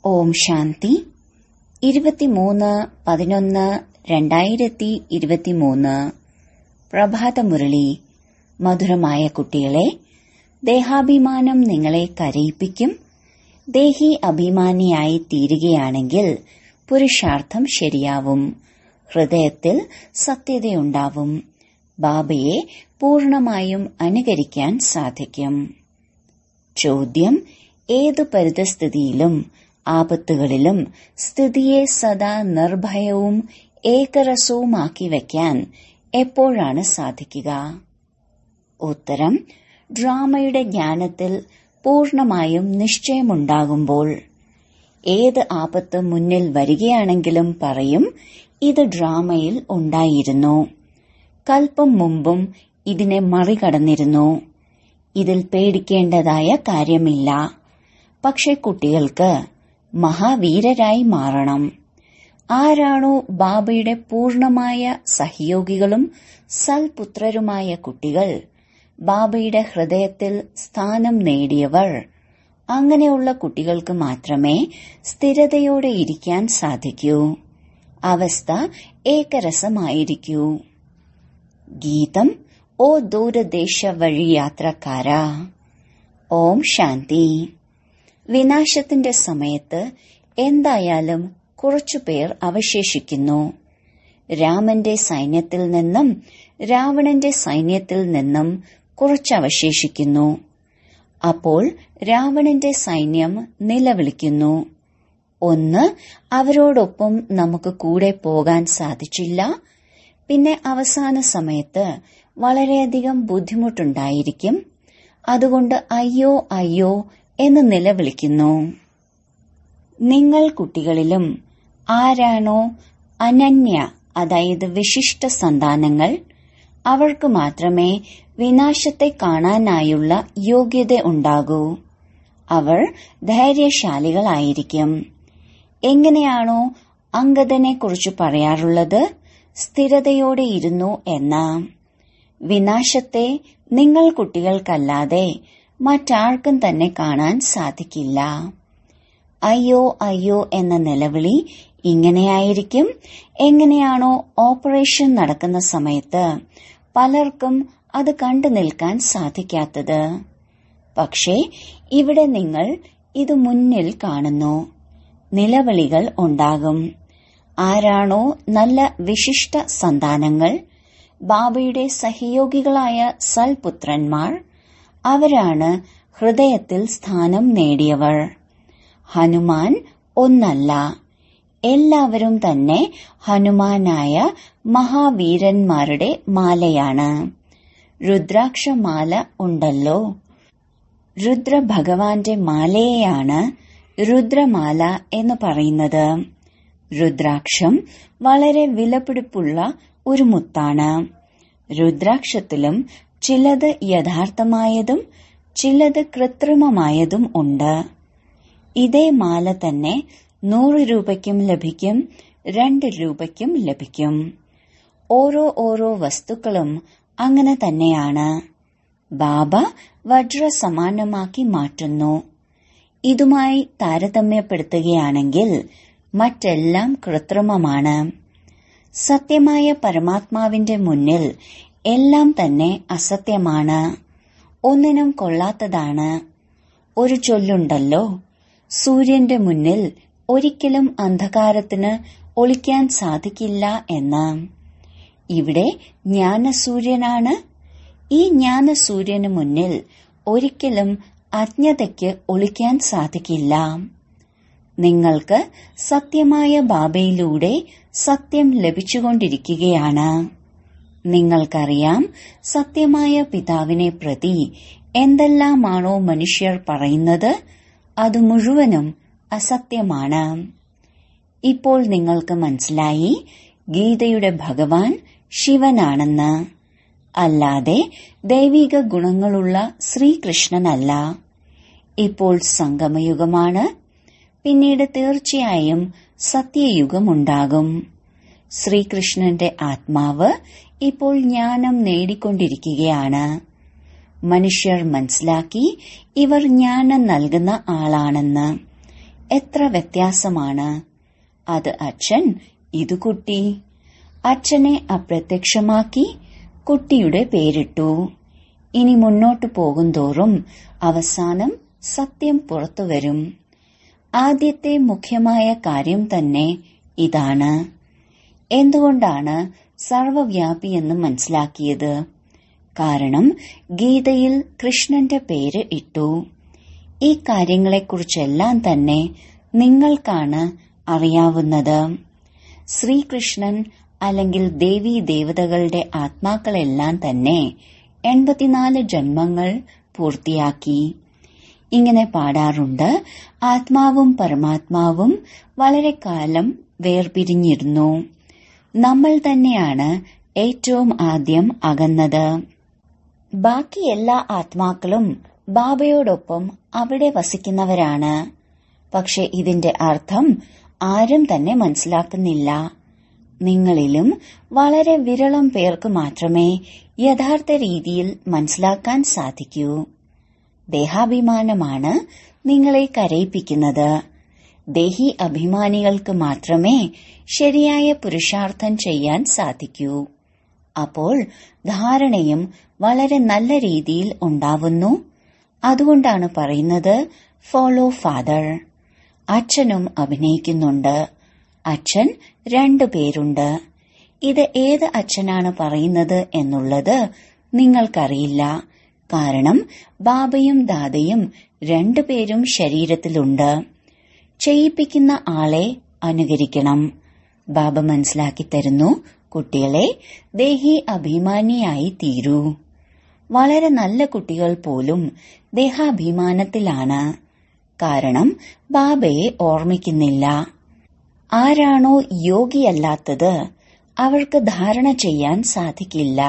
ഓം ശാന്തി ഇരുപത്തിമൂന്ന് പതിനൊന്ന് രണ്ടായിരത്തി ഇരുപത്തിമൂന്ന് പ്രഭാതമുരളി മധുരമായ കുട്ടികളെ ദേഹാഭിമാനം നിങ്ങളെ കരയിപ്പിക്കും ദേഹി അഭിമാനിയായി തീരുകയാണെങ്കിൽ പുരുഷാർത്ഥം ശരിയാവും ഹൃദയത്തിൽ സത്യതയുണ്ടാവും ബാബയെ പൂർണമായും അനുകരിക്കാൻ സാധിക്കും ചോദ്യം ഏതു പരിതസ്ഥിതിയിലും ആപത്തുകളിലും സ്ഥിതിയെ സദാ നിർഭയവും ഏകരസവുമാക്കി വയ്ക്കാൻ എപ്പോഴാണ് സാധിക്കുക ഉത്തരം ഡ്രാമയുടെ ജ്ഞാനത്തിൽ പൂർണമായും നിശ്ചയമുണ്ടാകുമ്പോൾ ഏത് ആപത്ത് മുന്നിൽ വരികയാണെങ്കിലും പറയും ഇത് ഡ്രാമയിൽ ഉണ്ടായിരുന്നു കൽപ്പം മുമ്പും ഇതിനെ മറികടന്നിരുന്നു ഇതിൽ പേടിക്കേണ്ടതായ കാര്യമില്ല പക്ഷെ കുട്ടികൾക്ക് മഹാവീരരായി മാറണം ആരാണോ ബാബയുടെ പൂർണമായ സഹയോഗികളും സൽപുത്രരുമായ കുട്ടികൾ ബാബയുടെ ഹൃദയത്തിൽ സ്ഥാനം നേടിയവർ അങ്ങനെയുള്ള കുട്ടികൾക്ക് മാത്രമേ സ്ഥിരതയോടെ ഇരിക്കാൻ സാധിക്കൂ അവസ്ഥ ഏകരസമായിരിക്കൂ ഗീതം ഓ ദൂരദേശ വഴി യാത്രക്കാരാ ഓം ശാന്തി വിനാശത്തിന്റെ സമയത്ത് എന്തായാലും കുറച്ചുപേർ അവശേഷിക്കുന്നു രാമന്റെ സൈന്യത്തിൽ നിന്നും രാവണന്റെ സൈന്യത്തിൽ നിന്നും കുറച്ചവശേഷിക്കുന്നു അപ്പോൾ രാവണന്റെ സൈന്യം നിലവിളിക്കുന്നു ഒന്ന് അവരോടൊപ്പം നമുക്ക് കൂടെ പോകാൻ സാധിച്ചില്ല പിന്നെ അവസാന സമയത്ത് വളരെയധികം ബുദ്ധിമുട്ടുണ്ടായിരിക്കും അതുകൊണ്ട് അയ്യോ അയ്യോ എന്ന് നിലവിളിക്കുന്നു നിങ്ങൾ കുട്ടികളിലും ആരാണോ അനന്യ അതായത് വിശിഷ്ട സന്താനങ്ങൾ അവർക്ക് മാത്രമേ വിനാശത്തെ കാണാനായുള്ള യോഗ്യത ഉണ്ടാകൂ അവർ ധൈര്യശാലികളായിരിക്കും എങ്ങനെയാണോ അങ്കദനെ കുറിച്ച് പറയാറുള്ളത് സ്ഥിരതയോടെ ഇരുന്നു എന്ന വിനാശത്തെ നിങ്ങൾ കുട്ടികൾക്കല്ലാതെ മറ്റാർക്കും തന്നെ കാണാൻ സാധിക്കില്ല അയ്യോ അയ്യോ എന്ന നിലവിളി ഇങ്ങനെയായിരിക്കും എങ്ങനെയാണോ ഓപ്പറേഷൻ നടക്കുന്ന സമയത്ത് പലർക്കും അത് കണ്ടു നിൽക്കാൻ സാധിക്കാത്തത് പക്ഷേ ഇവിടെ നിങ്ങൾ ഇത് മുന്നിൽ കാണുന്നു നിലവിളികൾ ഉണ്ടാകും ആരാണോ നല്ല വിശിഷ്ട സന്താനങ്ങൾ ബാബയുടെ സഹയോഗികളായ സൽപുത്രന്മാർ അവരാണ് ഹൃദയത്തിൽ സ്ഥാനം നേടിയവർ ഹനുമാൻ ഒന്നല്ല എല്ലാവരും തന്നെ ഹനുമാനായ മഹാവീരന്മാരുടെ മാലയാണ് രുദ്രാക്ഷമാല ഉണ്ടല്ലോ രുദ്ര ഭഗവാന്റെ മാലയെയാണ് രുദ്രമാല എന്ന് പറയുന്നത് രുദ്രാക്ഷം വളരെ വിലപിടിപ്പുള്ള ഒരു മുത്താണ് രുദ്രാക്ഷത്തിലും ചിലത് യഥാർത്ഥമായതും ചിലത് കൃത്രിമമായതും ഉണ്ട് ഇതേ മാല തന്നെ നൂറ് രൂപയ്ക്കും ലഭിക്കും രണ്ട് രൂപയ്ക്കും ലഭിക്കും ഓരോ ഓരോ വസ്തുക്കളും അങ്ങനെ തന്നെയാണ് ബാബ വജ്ര സമാനമാക്കി മാറ്റുന്നു ഇതുമായി താരതമ്യപ്പെടുത്തുകയാണെങ്കിൽ മറ്റെല്ലാം കൃത്രിമമാണ് സത്യമായ പരമാത്മാവിന്റെ മുന്നിൽ എല്ലാം തന്നെ അസത്യമാണ് ഒന്നിനും കൊള്ളാത്തതാണ് ഒരു ചൊല്ലുണ്ടല്ലോ സൂര്യന്റെ മുന്നിൽ ഒരിക്കലും അന്ധകാരത്തിന് ഒളിക്കാൻ സാധിക്കില്ല എന്ന് ഇവിടെ ജ്ഞാനസൂര്യനാണ് ഈ ജ്ഞാനസൂര്യന് മുന്നിൽ ഒരിക്കലും അജ്ഞതയ്ക്ക് ഒളിക്കാൻ സാധിക്കില്ല നിങ്ങൾക്ക് സത്യമായ ബാബയിലൂടെ സത്യം ലഭിച്ചുകൊണ്ടിരിക്കുകയാണ് നിങ്ങൾക്കറിയാം സത്യമായ പിതാവിനെ പ്രതി എന്തെല്ലാമാണോ മനുഷ്യർ പറയുന്നത് അത് മുഴുവനും അസത്യമാണ് ഇപ്പോൾ നിങ്ങൾക്ക് മനസ്സിലായി ഗീതയുടെ ഭഗവാൻ ശിവനാണെന്ന് അല്ലാതെ ദൈവിക ഗുണങ്ങളുള്ള ശ്രീകൃഷ്ണനല്ല ഇപ്പോൾ സംഗമയുഗമാണ് പിന്നീട് തീർച്ചയായും സത്യയുഗമുണ്ടാകും ശ്രീകൃഷ്ണന്റെ ആത്മാവ് ഇപ്പോൾ ജ്ഞാനം നേടിക്കൊണ്ടിരിക്കുകയാണ് മനുഷ്യർ മനസ്സിലാക്കി ഇവർ ജ്ഞാനം നൽകുന്ന ആളാണെന്ന് എത്ര വ്യത്യാസമാണ് അത് അച്ഛൻ ഇത് കുട്ടി അച്ഛനെ അപ്രത്യക്ഷമാക്കി കുട്ടിയുടെ പേരിട്ടു ഇനി മുന്നോട്ടു പോകുന്തോറും അവസാനം സത്യം പുറത്തുവരും ആദ്യത്തെ മുഖ്യമായ കാര്യം തന്നെ ഇതാണ് എന്തുകൊണ്ടാണ് സർവവ്യാപി എന്ന് മനസ്സിലാക്കിയത് കാരണം ഗീതയിൽ കൃഷ്ണന്റെ പേര് ഇട്ടു ഈ കാര്യങ്ങളെക്കുറിച്ചെല്ലാം തന്നെ നിങ്ങൾക്കാണ് അറിയാവുന്നത് ശ്രീകൃഷ്ണൻ അല്ലെങ്കിൽ ദേവീ ദേവതകളുടെ ആത്മാക്കളെല്ലാം തന്നെ എൺപത്തിനാല് ജന്മങ്ങൾ പൂർത്തിയാക്കി ഇങ്ങനെ പാടാറുണ്ട് ആത്മാവും പരമാത്മാവും വളരെ കാലം വേർപിരിഞ്ഞിരുന്നു നമ്മൾ തന്നെയാണ് ഏറ്റവും ആദ്യം അകന്നത് ബാക്കി എല്ലാ ആത്മാക്കളും ബാബയോടൊപ്പം അവിടെ വസിക്കുന്നവരാണ് പക്ഷെ ഇതിന്റെ അർത്ഥം ആരും തന്നെ മനസ്സിലാക്കുന്നില്ല നിങ്ങളിലും വളരെ വിരളം പേർക്ക് മാത്രമേ യഥാർത്ഥ രീതിയിൽ മനസ്സിലാക്കാൻ സാധിക്കൂ ദേഹാഭിമാനമാണ് നിങ്ങളെ കരയിപ്പിക്കുന്നത് ദേഹി അഭിമാനികൾക്ക് മാത്രമേ ശരിയായ പുരുഷാർത്ഥം ചെയ്യാൻ സാധിക്കൂ അപ്പോൾ ധാരണയും വളരെ നല്ല രീതിയിൽ ഉണ്ടാവുന്നു അതുകൊണ്ടാണ് പറയുന്നത് ഫോളോ ഫാദർ അച്ഛനും അഭിനയിക്കുന്നുണ്ട് അച്ഛൻ രണ്ടു പേരുണ്ട് ഇത് ഏത് അച്ഛനാണ് പറയുന്നത് എന്നുള്ളത് നിങ്ങൾക്കറിയില്ല കാരണം ബാബയും ദാദയും രണ്ടുപേരും ശരീരത്തിലുണ്ട് ചെയ്യിപ്പിക്കുന്ന ആളെ അനുകരിക്കണം ബാബ മനസ്സിലാക്കി തരുന്നു കുട്ടികളെ ദേഹി അഭിമാനിയായി തീരൂ വളരെ നല്ല കുട്ടികൾ പോലും ദേഹാഭിമാനത്തിലാണ് കാരണം ബാബയെ ഓർമ്മിക്കുന്നില്ല ആരാണോ യോഗിയല്ലാത്തത് അവർക്ക് ധാരണ ചെയ്യാൻ സാധിക്കില്ല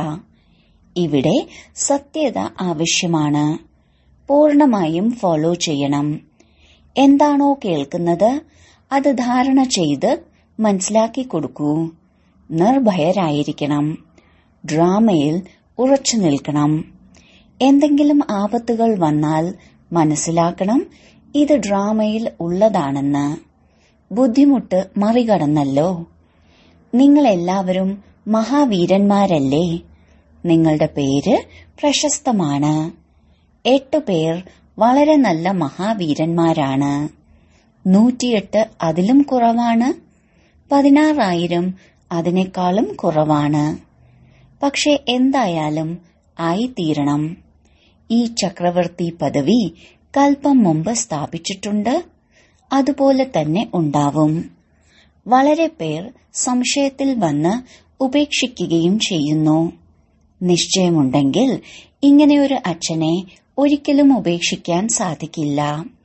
ഇവിടെ സത്യത ആവശ്യമാണ് പൂർണമായും ഫോളോ ചെയ്യണം എന്താണോ കേൾക്കുന്നത് അത് ധാരണ ചെയ്ത് മനസ്സിലാക്കി കൊടുക്കൂ നിർഭയരായിരിക്കണം ഡ്രാമയിൽ ഉറച്ചു നിൽക്കണം എന്തെങ്കിലും ആപത്തുകൾ വന്നാൽ മനസ്സിലാക്കണം ഇത് ഡ്രാമയിൽ ഉള്ളതാണെന്ന് ബുദ്ധിമുട്ട് മറികടന്നല്ലോ നിങ്ങളെല്ലാവരും മഹാവീരന്മാരല്ലേ നിങ്ങളുടെ പേര് പ്രശസ്തമാണ് എട്ടു പേർ വളരെ നല്ല മഹാവീരന്മാരാണ് നൂറ്റിയെട്ട് അതിലും കുറവാണ് പതിനാറായിരം അതിനേക്കാളും കുറവാണ് പക്ഷെ എന്തായാലും ആയിത്തീരണം ഈ ചക്രവർത്തി പദവി കൽപ്പം മുമ്പ് സ്ഥാപിച്ചിട്ടുണ്ട് അതുപോലെ തന്നെ ഉണ്ടാവും വളരെ പേർ സംശയത്തിൽ വന്ന് ഉപേക്ഷിക്കുകയും ചെയ്യുന്നു നിശ്ചയമുണ്ടെങ്കിൽ ഇങ്ങനെ ഒരു അച്ഛനെ ഒരിക്കലും ഉപേക്ഷിക്കാൻ സാധിക്കില്ല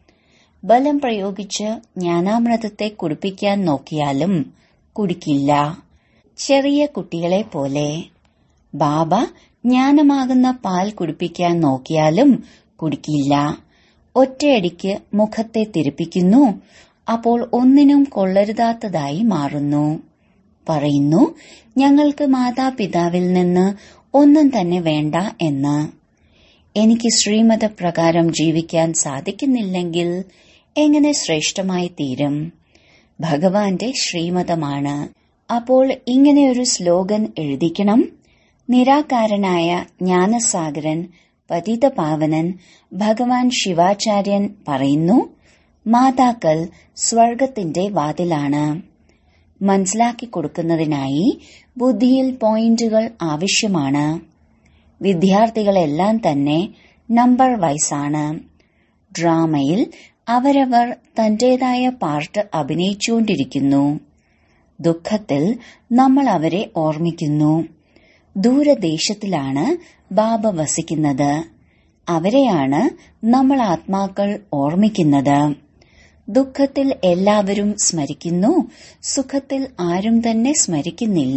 ബലം പ്രയോഗിച്ച് ജ്ഞാനാമൃതത്തെ കുടിപ്പിക്കാൻ നോക്കിയാലും കുടിക്കില്ല ചെറിയ കുട്ടികളെ പോലെ ബാബ ജ്ഞാനമാകുന്ന പാൽ കുടിപ്പിക്കാൻ നോക്കിയാലും കുടിക്കില്ല ഒറ്റയടിക്ക് മുഖത്തെ തിരിപ്പിക്കുന്നു അപ്പോൾ ഒന്നിനും കൊള്ളരുതാത്തതായി മാറുന്നു പറയുന്നു ഞങ്ങൾക്ക് മാതാപിതാവിൽ നിന്ന് ഒന്നും തന്നെ വേണ്ട എന്ന് എനിക്ക് ശ്രീമത പ്രകാരം ജീവിക്കാൻ സാധിക്കുന്നില്ലെങ്കിൽ എങ്ങനെ ശ്രേഷ്ഠമായി തീരും ഭഗവാന്റെ ശ്രീമതമാണ് അപ്പോൾ ഇങ്ങനെയൊരു സ്ലോഗൻ എഴുതിക്കണം നിരാകാരനായ ജ്ഞാനസാഗരൻ പതിതപാവനൻ ഭഗവാൻ ശിവാചാര്യൻ പറയുന്നു മാതാക്കൾ സ്വർഗത്തിന്റെ വാതിലാണ് മനസ്സിലാക്കി കൊടുക്കുന്നതിനായി ബുദ്ധിയിൽ പോയിന്റുകൾ ആവശ്യമാണ് വിദ്യാർത്ഥികളെല്ലാം തന്നെ നമ്പർ വൈസാണ് ഡ്രാമയിൽ അവരവർ തന്റേതായ പാർട്ട് അഭിനയിച്ചുകൊണ്ടിരിക്കുന്നു ദുഃഖത്തിൽ നമ്മൾ അവരെ ഓർമ്മിക്കുന്നു ദൂരദേശത്തിലാണ് ബാബ വസിക്കുന്നത് അവരെയാണ് നമ്മൾ ആത്മാക്കൾ ഓർമ്മിക്കുന്നത് ദുഃഖത്തിൽ എല്ലാവരും സ്മരിക്കുന്നു സുഖത്തിൽ ആരും തന്നെ സ്മരിക്കുന്നില്ല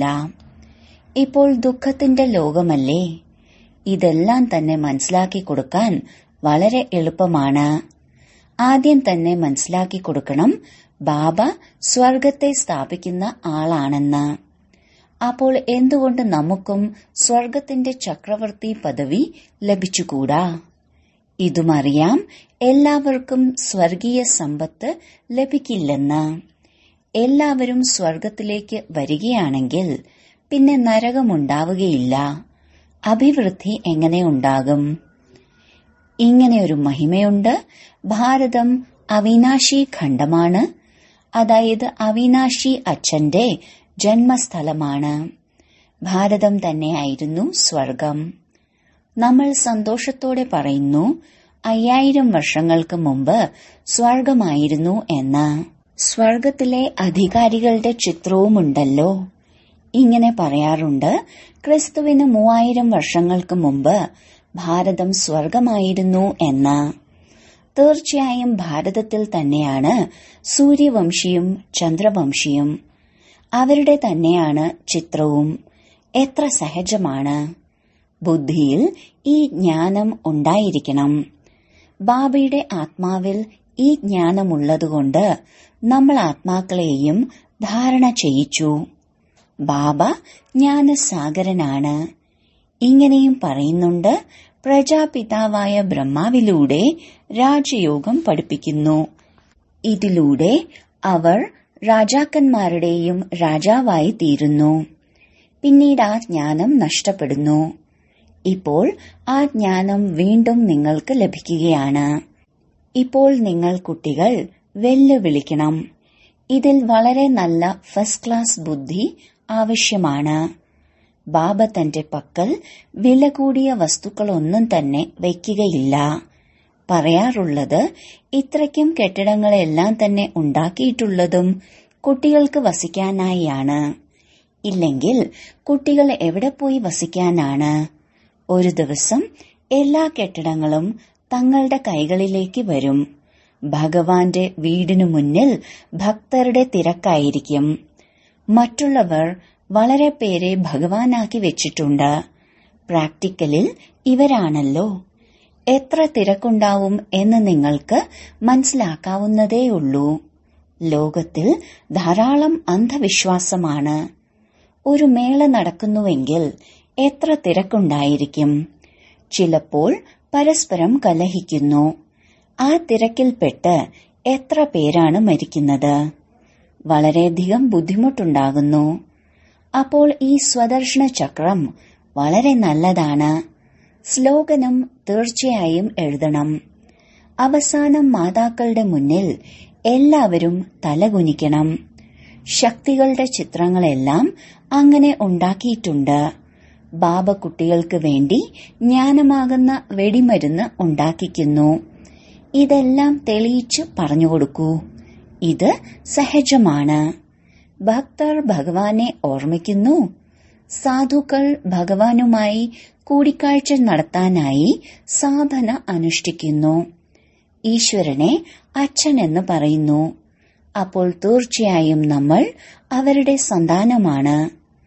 ഇപ്പോൾ ദുഃഖത്തിന്റെ ലോകമല്ലേ ഇതെല്ലാം തന്നെ മനസ്സിലാക്കി കൊടുക്കാൻ വളരെ എളുപ്പമാണ് ആദ്യം തന്നെ മനസ്സിലാക്കി കൊടുക്കണം ബാബ സ്വർഗത്തെ സ്ഥാപിക്കുന്ന ആളാണെന്ന് അപ്പോൾ എന്തുകൊണ്ട് നമുക്കും സ്വർഗത്തിന്റെ ചക്രവർത്തി പദവി ലഭിച്ചുകൂടാ ഇതുമറിയാം എല്ലാവർക്കും സ്വർഗീയ സമ്പത്ത് ലഭിക്കില്ലെന്ന് എല്ലാവരും സ്വർഗത്തിലേക്ക് വരികയാണെങ്കിൽ പിന്നെ നരകമുണ്ടാവുകയില്ല അഭിവൃദ്ധി എങ്ങനെ ഉണ്ടാകും ഇങ്ങനെയൊരു മഹിമയുണ്ട് ഭാരതം അവിനാശി ഖണ്ഡമാണ് അതായത് അവിനാശി അച്ഛന്റെ ജന്മസ്ഥലമാണ് ഭാരതം തന്നെയായിരുന്നു സ്വർഗം നമ്മൾ സന്തോഷത്തോടെ പറയുന്നു അയ്യായിരം വർഷങ്ങൾക്ക് മുമ്പ് സ്വർഗമായിരുന്നു എന്ന് സ്വർഗത്തിലെ അധികാരികളുടെ ചിത്രവുമുണ്ടല്ലോ ഇങ്ങനെ പറയാറുണ്ട് ക്രിസ്തുവിന് മൂവായിരം വർഷങ്ങൾക്ക് മുമ്പ് ഭാരതം സ്വർഗമായിരുന്നു എന്ന് തീർച്ചയായും ഭാരതത്തിൽ തന്നെയാണ് സൂര്യവംശിയും ചന്ദ്രവംശിയും അവരുടെ തന്നെയാണ് ചിത്രവും എത്ര സഹജമാണ് ബുദ്ധിയിൽ ഈ ജ്ഞാനം ഉണ്ടായിരിക്കണം ബാബയുടെ ആത്മാവിൽ ഈ ജ്ഞാനമുള്ളതുകൊണ്ട് നമ്മൾ ആത്മാക്കളെയും ധാരണ ചെയ്യിച്ചു ബാബ ജ്ഞാനസാഗരനാണ് ഇങ്ങനെയും പറയുന്നുണ്ട് പ്രജാപിതാവായ ബ്രഹ്മാവിലൂടെ രാജയോഗം പഠിപ്പിക്കുന്നു ഇതിലൂടെ അവർ രാജാക്കന്മാരുടെയും രാജാവായി തീരുന്നു പിന്നീട് ആ ജ്ഞാനം നഷ്ടപ്പെടുന്നു ഇപ്പോൾ ആ ജ്ഞാനം വീണ്ടും നിങ്ങൾക്ക് ലഭിക്കുകയാണ് ഇപ്പോൾ നിങ്ങൾ കുട്ടികൾ വെല്ലുവിളിക്കണം ഇതിൽ വളരെ നല്ല ഫസ്റ്റ് ക്ലാസ് ബുദ്ധി ആവശ്യമാണ് ബാബ തന്റെ പക്കൽ വില കൂടിയ വസ്തുക്കളൊന്നും തന്നെ വയ്ക്കുകയില്ല പറയാറുള്ളത് ഇത്രയ്ക്കും കെട്ടിടങ്ങളെല്ലാം തന്നെ ഉണ്ടാക്കിയിട്ടുള്ളതും കുട്ടികൾക്ക് വസിക്കാനായാണ് ഇല്ലെങ്കിൽ കുട്ടികൾ എവിടെ പോയി വസിക്കാനാണ് ഒരു ദിവസം എല്ലാ കെട്ടിടങ്ങളും തങ്ങളുടെ കൈകളിലേക്ക് വരും ഭഗവാന്റെ വീടിനു മുന്നിൽ ഭക്തരുടെ തിരക്കായിരിക്കും മറ്റുള്ളവർ വളരെ പേരെ ഭഗവാനാക്കി വെച്ചിട്ടുണ്ട് പ്രാക്ടിക്കലിൽ ഇവരാണല്ലോ എത്ര തിരക്കുണ്ടാവും എന്ന് നിങ്ങൾക്ക് മനസ്സിലാക്കാവുന്നതേയുള്ളൂ ലോകത്തിൽ ധാരാളം അന്ധവിശ്വാസമാണ് ഒരു മേള നടക്കുന്നുവെങ്കിൽ എത്ര തിരക്കുണ്ടായിരിക്കും ചിലപ്പോൾ പരസ്പരം കലഹിക്കുന്നു ആ തിരക്കിൽപ്പെട്ട് എത്ര പേരാണ് മരിക്കുന്നത് വളരെയധികം ബുദ്ധിമുട്ടുണ്ടാകുന്നു അപ്പോൾ ഈ സ്വദർശന ചക്രം വളരെ നല്ലതാണ് സ്ലോഗനം തീർച്ചയായും എഴുതണം അവസാനം മാതാക്കളുടെ മുന്നിൽ എല്ലാവരും തലകുനിക്കണം ശക്തികളുടെ ചിത്രങ്ങളെല്ലാം അങ്ങനെ ഉണ്ടാക്കിയിട്ടുണ്ട് ബാബ കുട്ടികൾക്ക് വേണ്ടി ജ്ഞാനമാകുന്ന വെടിമരുന്ന് ഉണ്ടാക്കിക്കുന്നു ഇതെല്ലാം തെളിയിച്ച് പറഞ്ഞുകൊടുക്കൂ ഇത് സഹജമാണ് ഭക്തർ ഭഗവാനെ ഓർമ്മിക്കുന്നു സാധുക്കൾ ഭഗവാനുമായി കൂടിക്കാഴ്ച നടത്താനായി സാധന അനുഷ്ഠിക്കുന്നു ഈശ്വരനെ അച്ഛൻ എന്ന് പറയുന്നു അപ്പോൾ തീർച്ചയായും നമ്മൾ അവരുടെ സന്താനമാണ്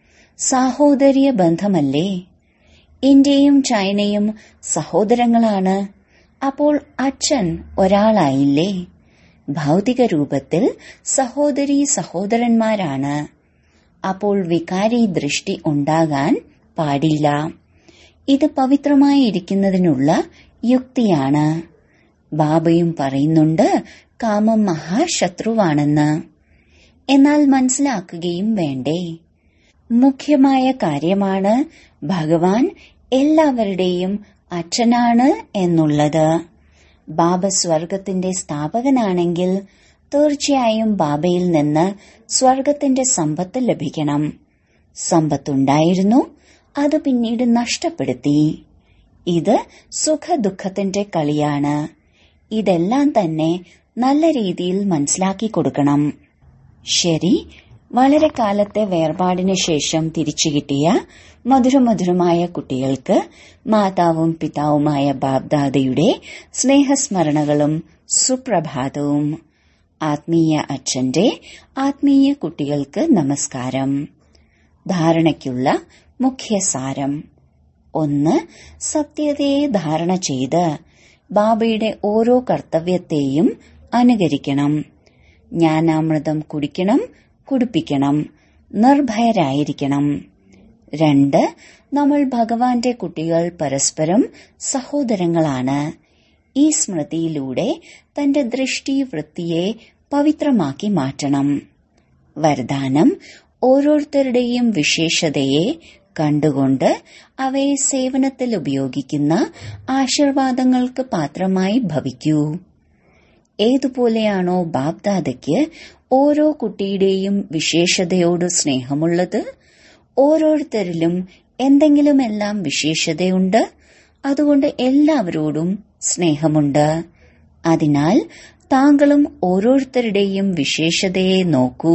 സാഹോദര്യ ബന്ധമല്ലേ ഇന്ത്യയും ചൈനയും സഹോദരങ്ങളാണ് അപ്പോൾ അച്ഛൻ ഒരാളായില്ലേ ഭൗതിക രൂപത്തിൽ സഹോദരി സഹോദരന്മാരാണ് അപ്പോൾ വികാരി ദൃഷ്ടി ഉണ്ടാകാൻ പാടില്ല ഇത് പവിത്രമായി ഇരിക്കുന്നതിനുള്ള യുക്തിയാണ് ബാബയും പറയുന്നുണ്ട് കാമം മഹാശത്രുവാണെന്ന് എന്നാൽ മനസ്സിലാക്കുകയും വേണ്ടേ മുഖ്യമായ കാര്യമാണ് ഭഗവാൻ എല്ലാവരുടെയും അച്ഛനാണ് എന്നുള്ളത് ബാബ സ്വർഗത്തിന്റെ സ്ഥാപകനാണെങ്കിൽ തീർച്ചയായും ബാബയിൽ നിന്ന് സ്വർഗത്തിന്റെ സമ്പത്ത് ലഭിക്കണം സമ്പത്തുണ്ടായിരുന്നു അത് പിന്നീട് നഷ്ടപ്പെടുത്തി ഇത് സുഖദുഃഖത്തിന്റെ കളിയാണ് ഇതെല്ലാം തന്നെ നല്ല രീതിയിൽ മനസ്സിലാക്കി കൊടുക്കണം ശരി വളരെ കാലത്തെ വേർപാടിന് ശേഷം തിരിച്ചു കിട്ടിയ മധുരമധുരമായ കുട്ടികൾക്ക് മാതാവും പിതാവുമായ ബാബ്ദാദയുടെ സ്നേഹസ്മരണകളും സുപ്രഭാതവും ആത്മീയ അച്ഛന്റെ ആത്മീയ കുട്ടികൾക്ക് നമസ്കാരം ധാരണയ്ക്കുള്ള മുഖ്യസാരം ഒന്ന് സത്യതയെ ധാരണ ചെയ്ത് ബാബയുടെ ഓരോ കർത്തവ്യത്തെയും അനുകരിക്കണം ജ്ഞാനാമൃതം കുടിക്കണം കുടിപ്പിക്കണം നിർഭയരായിരിക്കണം രണ്ട് നമ്മൾ ഭഗവാന്റെ കുട്ടികൾ പരസ്പരം സഹോദരങ്ങളാണ് ഈ സ്മൃതിയിലൂടെ തന്റെ ദൃഷ്ടി വൃത്തിയെ പവിത്രമാക്കി മാറ്റണം വരദാനം ഓരോരുത്തരുടെയും വിശേഷതയെ കണ്ടുകൊണ്ട് അവയെ സേവനത്തിൽ ഉപയോഗിക്കുന്ന ആശീർവാദങ്ങൾക്ക് പാത്രമായി ഭവിക്കൂ ഏതുപോലെയാണോ ബാബ്ദാദയ്ക്ക് ഓരോ കുട്ടിയുടെയും വിശേഷതയോട് സ്നേഹമുള്ളത് ഓരോരുത്തരിലും എന്തെങ്കിലുമെല്ലാം വിശേഷതയുണ്ട് അതുകൊണ്ട് എല്ലാവരോടും സ്നേഹമുണ്ട് അതിനാൽ താങ്കളും ഓരോരുത്തരുടെയും വിശേഷതയെ നോക്കൂ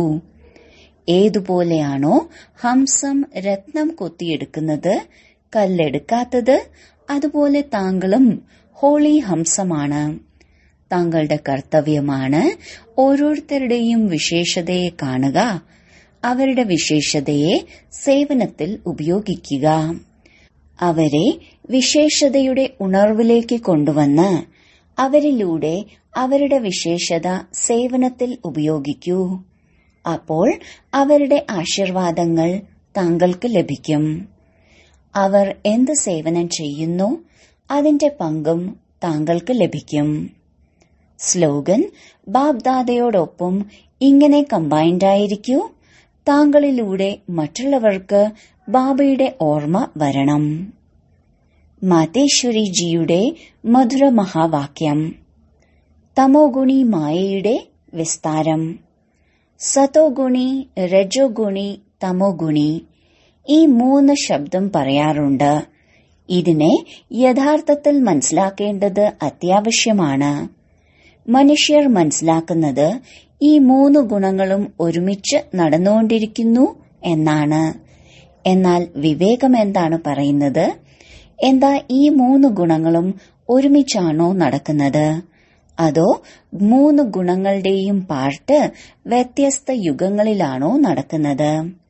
ഏതുപോലെയാണോ ഹംസം രത്നം കൊത്തിയെടുക്കുന്നത് കല്ലെടുക്കാത്തത് അതുപോലെ താങ്കളും ഹോളി ഹംസമാണ് താങ്കളുടെ കർത്തവ്യമാണ് ഓരോരുത്തരുടെയും വിശേഷതയെ കാണുക അവരുടെ വിശേഷതയെ സേവനത്തിൽ ഉപയോഗിക്കുക അവരെ വിശേഷതയുടെ ഉണർവിലേക്ക് കൊണ്ടുവന്ന് അവരിലൂടെ അവരുടെ വിശേഷത സേവനത്തിൽ ഉപയോഗിക്കൂ അപ്പോൾ അവരുടെ ആശീർവാദങ്ങൾ താങ്കൾക്ക് ലഭിക്കും അവർ എന്ത് സേവനം ചെയ്യുന്നു അതിന്റെ പങ്കും താങ്കൾക്ക് ലഭിക്കും സ്ലോഗൻ ബാബ്ദാദയോടൊപ്പം ഇങ്ങനെ കമ്പൈൻഡ് ആയിരിക്കൂ താങ്കളിലൂടെ മറ്റുള്ളവർക്ക് ബാബയുടെ ഓർമ്മ വരണം മാതേശ്വരിജിയുടെ മധുര മഹാവാക്യം തമോഗുണി മായയുടെ വിസ്താരം സതോഗുണി രജോഗുണി തമോഗുണി ഈ മൂന്ന് ശബ്ദം പറയാറുണ്ട് ഇതിനെ യഥാർത്ഥത്തിൽ മനസ്സിലാക്കേണ്ടത് അത്യാവശ്യമാണ് മനുഷ്യർ മനസ്സിലാക്കുന്നത് ഈ മൂന്ന് ഗുണങ്ങളും ഒരുമിച്ച് നടന്നുകൊണ്ടിരിക്കുന്നു എന്നാണ് എന്നാൽ വിവേകം എന്താണ് പറയുന്നത് എന്താ ഈ മൂന്ന് ഗുണങ്ങളും ഒരുമിച്ചാണോ നടക്കുന്നത് അതോ മൂന്ന് ഗുണങ്ങളുടെയും പാർട്ട് വ്യത്യസ്ത യുഗങ്ങളിലാണോ നടക്കുന്നത്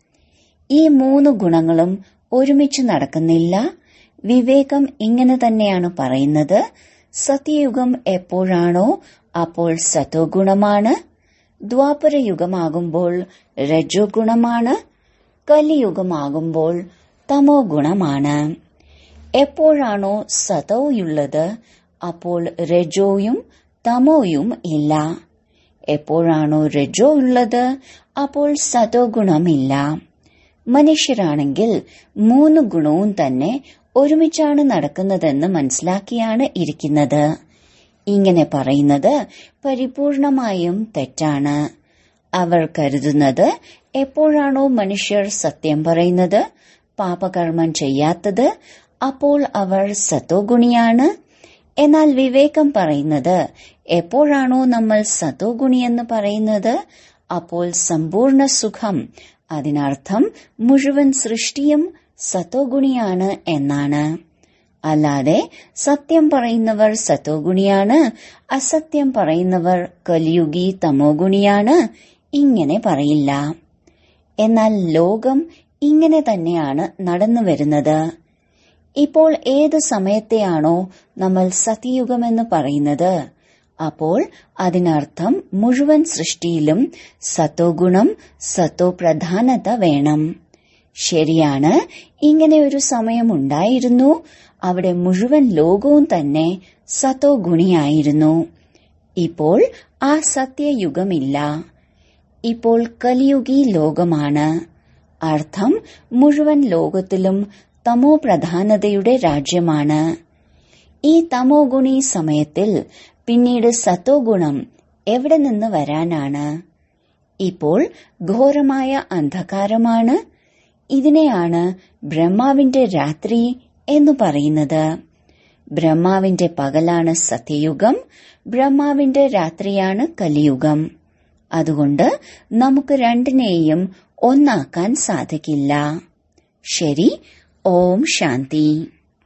ഈ മൂന്ന് ഗുണങ്ങളും ഒരുമിച്ച് നടക്കുന്നില്ല വിവേകം ഇങ്ങനെ തന്നെയാണ് പറയുന്നത് സത്യയുഗം എപ്പോഴാണോ അപ്പോൾ സത്തോ ഗുണമാണ് ദ്വാപര യുഗമാകുമ്പോൾ രജോ ഗുണമാണ് കലിയുഗമാകുമ്പോൾ തമോ ഗുണമാണ് എപ്പോഴാണോ സതോയുള്ളത് അപ്പോൾ രജോയും തമോയും ഇല്ല എപ്പോഴാണോ രജോ ഉള്ളത് അപ്പോൾ സതോ ഗുണമില്ല മനുഷ്യരാണെങ്കിൽ മൂന്ന് ഗുണവും തന്നെ ഒരുമിച്ചാണ് നടക്കുന്നതെന്ന് മനസ്സിലാക്കിയാണ് ഇരിക്കുന്നത് ഇങ്ങനെ പറയുന്നത് പരിപൂർണമായും തെറ്റാണ് അവർ കരുതുന്നത് എപ്പോഴാണോ മനുഷ്യർ സത്യം പറയുന്നത് പാപകർമ്മം ചെയ്യാത്തത് അപ്പോൾ അവർ സത്തോഗുണിയാണ് എന്നാൽ വിവേകം പറയുന്നത് എപ്പോഴാണോ നമ്മൾ സത്തോഗുണിയെന്ന് പറയുന്നത് അപ്പോൾ സമ്പൂർണ്ണ സുഖം അതിനർത്ഥം മുഴുവൻ സൃഷ്ടിയും സത്തോഗുണിയാണ് എന്നാണ് അല്ലാതെ സത്യം പറയുന്നവർ സത്തോഗുണിയാണ് അസത്യം പറയുന്നവർ കലിയുഗി തമോഗുണിയാണ് ഇങ്ങനെ പറയില്ല എന്നാൽ ലോകം ഇങ്ങനെ തന്നെയാണ് നടന്നു വരുന്നത് ഇപ്പോൾ ഏത് സമയത്തെയാണോ നമ്മൾ സത്യയുഗമെന്ന് പറയുന്നത് അപ്പോൾ അതിനർത്ഥം മുഴുവൻ സൃഷ്ടിയിലും സത്തോഗുണം സത്തോ പ്രധാനത വേണം ശരിയാണ് ഇങ്ങനെ ഒരു സമയമുണ്ടായിരുന്നു അവിടെ മുഴുവൻ ലോകവും തന്നെ സത്തോ ഗുണിയായിരുന്നു ഇപ്പോൾ ആ സത്യയുഗമില്ല ഇപ്പോൾ കലിയുഗി ലോകമാണ് അർത്ഥം മുഴുവൻ ലോകത്തിലും തമോ പ്രധാനതയുടെ രാജ്യമാണ് ഈ തമോ ഗുണി സമയത്തിൽ പിന്നീട് സത്തോ ഗുണം എവിടെ നിന്ന് വരാനാണ് ഇപ്പോൾ ഘോരമായ അന്ധകാരമാണ് ഇതിനെയാണ് ബ്രഹ്മാവിന്റെ രാത്രി എന്ന് പറയുന്നത് ബ്രഹ്മാവിന്റെ പകലാണ് സത്യയുഗം ബ്രഹ്മാവിന്റെ രാത്രിയാണ് കലിയുഗം അതുകൊണ്ട് നമുക്ക് രണ്ടിനെയും ഒന്നാക്കാൻ സാധിക്കില്ല ശരി ഓം ശാന്തി